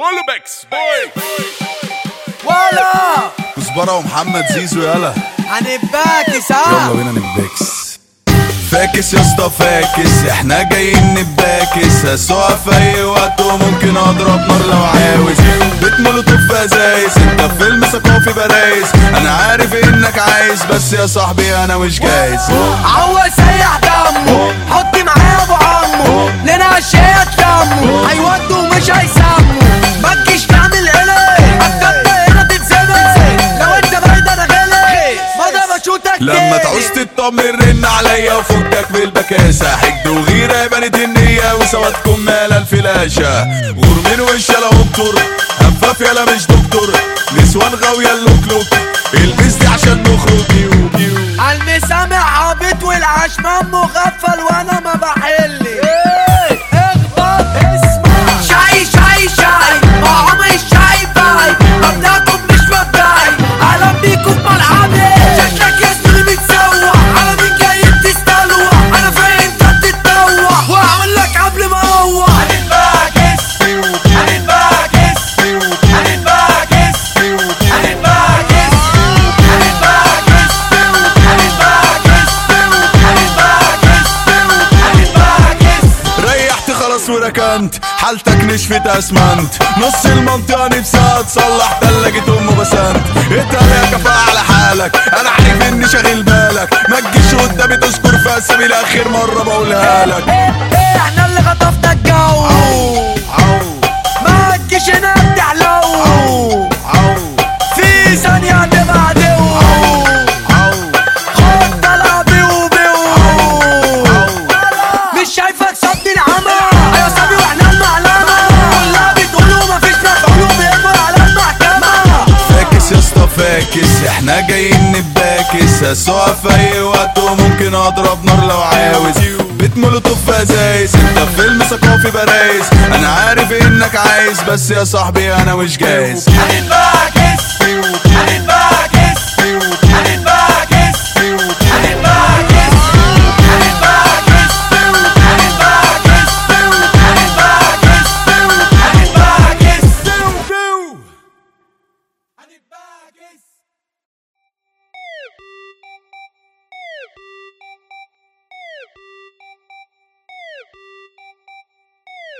كله بيكس بوي ولا كزبرة ومحمد زيزو يلا هنباكس يلا ها بينا نباكس فاكس يا اسطى فاكس احنا جايين نباكس هسوق في اي وقت وممكن اضرب نار لو عاوز بيت مولوتوف في ازايز انت في فيلم ثقافي برايز انا عارف انك عايز بس يا صاحبي انا مش جايز عوض سيح دمه حط معاه ابو عمو لنا اشياء دمه هيودوا ومش هيسموا ما تجيش تعمل قلق هتجنن هنا تتزنق لو انت بعيد انا غلق ما ده بشوتك لما تعوز تطمن رن عليا وفكك بالبكاسة حقد وغيرة بنت النية وسوادكم مال الفلاشة غور من وش يلا دكتور هفاف يلا مش دكتور نسوان غاوية اللوكلوك البس دي عشان نخرج يو يو عالمسامع عابط والعشمان مغفل وانا ما بحل اخبط اسمع شاي شاي شاي معهم الشاي باي مبدأكم مش مبدأي اهلا بيكم في ملعبي شكلك يا زميلي متسوح على مين جاي تستلوح انا فاهم انت تتطوح واعمل لك قبل ما اروح هنتباكس هنتباكس هنتباكس هنتباكس ريحت خلاص وركنت حالتك نشفت اسمنت نص المنطقة نفسها تصلح تلاجة ام بسنت انت يا كفاءة على حالك انا عارف اني شاغل بالك ما تجيش قدامي تذكر في اسامي لاخر مرة بقولها لك احنا اللي خطفنا الجو ما تجيش هنا بتحلو في ثانية هتبقى عدو خد طلع بيو بيو مش شايفك صد العمى ايوه صبي واحنا المعلمة كلها بتقولوا مفيش مفعول وبيكبر على المحكمة فاكس يا اسطى فاكس احنا جايين نباكس هسوق في اي وقت وممكن اضرب نار لو عاوز بيت مولوتوف في ازايز انت في فيلم ثقافي برايز انا عارف انك عايز بس يا صاحبي انا مش جايز هنتباكس